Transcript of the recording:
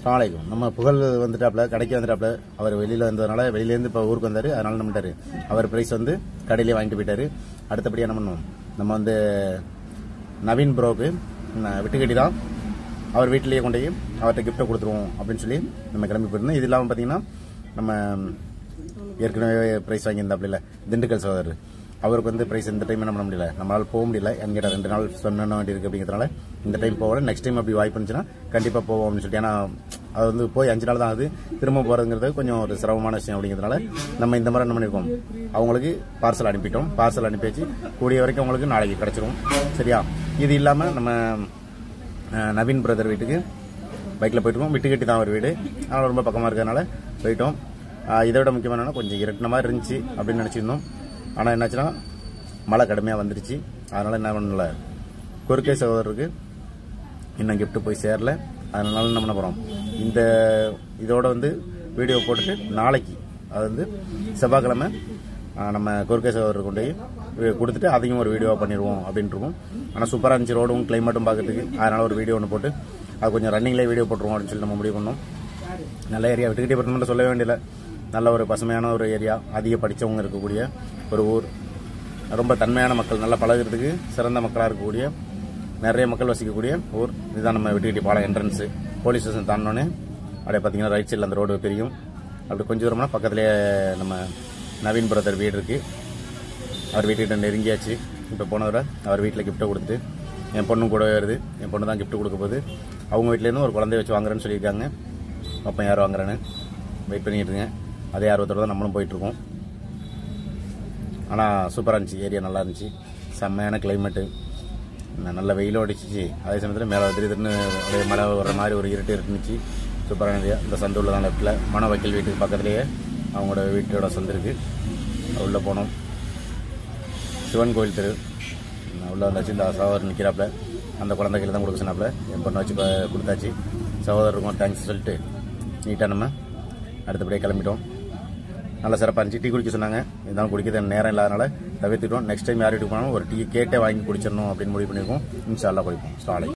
சாலைக்கும் நம்ம புகழ் வந்துட்டாப்ல கடைக்கு வந்துட்டாப்ல அவர் வெளியில வந்ததுனால வெளியிலேருந்து இப்போ ஊருக்கு வந்தாரு அதனால என்ன பண்ணிட்டாரு அவர் பிரைஸ் வந்து கடையிலே வாங்கிட்டு போயிட்டாரு அடுத்தபடி என்ன பண்ணுவோம் நம்ம வந்து நவீன் ப்ரோக்கு விட்டுக்கட்டி தான் அவர் வீட்டிலேயே கொண்டு போய் அவர்கிட்ட கிஃப்ட்டை கொடுத்துருவோம் அப்படின்னு சொல்லி நம்ம கிளம்பி போயிருந்தோம் இது இல்லாமல் பார்த்தீங்கன்னா நம்ம ஏற்கனவே ப்ரைஸ் வாங்கியிருந்தாப்புல திண்டுக்கல் சகோதரர் அவருக்கு வந்து ப்ரைஸ் இந்த டைம் என்ன பண்ண முடியல நம்மளால போக முடியல எங்கிட்ட ரெண்டு நாள் சொன்ன வேண்டி இருக்கு அப்படிங்கிறதுனால இந்த டைம் போகல நெக்ஸ்ட் டைம் அப்படி வாய்ப்பு இருந்துச்சுன்னா கண்டிப்பாக போவோம் அப்படின்னு சொல்லிட்டு ஏன்னா அது வந்து போய் அஞ்சு நாள் தான் ஆகுது திரும்ப போகிறதுங்கிறது கொஞ்சம் ஒரு சிரமமான விஷயம் அப்படிங்கிறதுனால நம்ம இந்த மாதிரி என்ன பண்ணியிருக்கோம் அவங்களுக்கு பார்சல் அனுப்பிட்டோம் பார்சல் அனுப்பி வச்சு கூடிய வரைக்கும் அவங்களுக்கு நாளைக்கு கிடச்சிரும் சரியா இது இல்லாமல் நம்ம அஹ், நவீன் பிரதர் வீட்டுக்கு பைக்கில் போயிட்டுருக்கோம் விட்டு கட்டி தான் அவர் வீடு அதனால் ரொம்ப பக்கமாக இருக்கிறதுனால போயிட்டோம் அஹ், இதை விட முக்கியமான என்னன்னா, கொஞ்சம் இருட்டின மாதிரி இருந்துச்சு அப்படின்னு நினச்சிருந்தோம் ஆனால் என்னாச்சுன்னா மழை கடுமையாக வந்துருச்சு அதனால் என்ன பண்ணல குறுக்கே சகோதரருக்கு இன்னும் gift போய் சேரல அதனால என்ன பண்ண போகிறோம் இந்த இதோட வந்து வீடியோ போட்டுட்டு நாளைக்கு அது வந்து செவ்வாய்க்கிழமை ஆ, நம்ம குறுக்கே சகோதரர் கொண்டு போய் வி- கொடுத்துட்டு அதையும் ஒரு வீடியோ பண்ணிடுவோம் அப்படின்ட்டு இருக்கோம் ஆனால் சூப்பராக இருந்துச்சு ரோடும் கிளைமேட்டும் பார்க்கறதுக்கு அதனால ஒரு வீடியோ ஒன்று போட்டு அது கொஞ்சம் ரன்னிங்லேயே வீடியோ போட்டுருவோம் அப்படின்னு சொல்லி நம்ம முடிவு பண்ணோம் நல்ல ஏரியா விட்டுக்கிட்டே பட்டணம் சொல்லவே வேண்டியதில்லை நல்ல ஒரு பசுமையான ஒரு ஏரியா அதிக படித்தவங்க இருக்கக்கூடிய ஒரு ஊர் ரொம்ப தன்மையான மக்கள் நல்லா பழகுறதுக்கு சிறந்த மக்களாக இருக்கக்கூடிய நிறைய மக்கள் வசிக்கக்கூடிய ஊர் இதுதான் நம்ம விட்டுக்கிட்டி பாலம் என்ட்ரன்ஸு போலீஸ் ஸ்டேஷன் தாண்டினோன்னே அப்படியே பார்த்தீங்கன்னா ரைட் சைடில் அந்த ரோடு பிரியும் அப்படி கொஞ்சம் தூரம்னா பக்கத்துலேயே நம்ம நவீன் பிரதர் வீடு இருக்குது அவர் வீட்டுக்கிட்ட நெருங்கியாச்சு இப்போ போனவரை அவர் வீட்டில் கிஃப்ட்டை கொடுத்துட்டு என் பொண்ணும் கூட வருது என் பொண்ணு தான் gift கொடுக்க போகுது அவங்க வீட்லேருந்து ஒரு குழந்தைய வச்சு வாங்குறேன்னு சொல்லியிருக்காங்க அப்போ யார் வாங்குறேன்னு வெயிட் பண்ணிட்டு இருங்க அதே ஆர்வத்தோட தான் நம்மளும் போயிட்டுருக்கோம் ஆனால் சூப்பராக இருந்துச்சு ஏரியா நல்லா இருந்துச்சு செம்மையான கிளைமேட்டு நல்ல வெயிலும் அடிச்சிச்சு அதே சமயத்தில் மேலே திடீர்னு அப்படியே மழை வர்ற மாதிரி ஒரு இருட்டு இருந்துச்சு சூப்பரான ஏரியா இந்த சந்து உள்ள தான் லெஃப்டில் மன வக்கீல் வீட்டுக்கு பக்கத்துலேயே அவங்களோட வீட்டோட சந்து இருக்குது உள்ளே போனோம் சிவன் கோயில் தெரு உள்ளே வந்தாச்சு இந்த சகோதரர் நிற்கிறாப்புல அந்த குழந்தைகள் தான் கொடுக்க சொன்னாப்புல என் பொண்ணை வச்சு ப- கொடுத்தாச்சு சகோதரருக்கும் தேங்க்ஸ் சொல்லிட்டு நீட்டாக நம்ம அடுத்தபடியே கிளம்பிட்டோம் நல்ல சிறப்பாக இருந்துச்சு டீ குடிக்க சொன்னாங்க இருந்தாலும் குடிக்கிறது நேரம் இல்லாதனால தவிர்த்துட்டோம் நெக்ஸ்ட் டைம் யார் வீட்டுக்கு போனாலும் ஒரு டீ கேட்டே வாங்கி குடிச்சிடணும் அப்படின்னு முடிவு பண்ணியிருக்கோம் இன்ஷா அல்லா குடிப்போம் ஸ்டாலை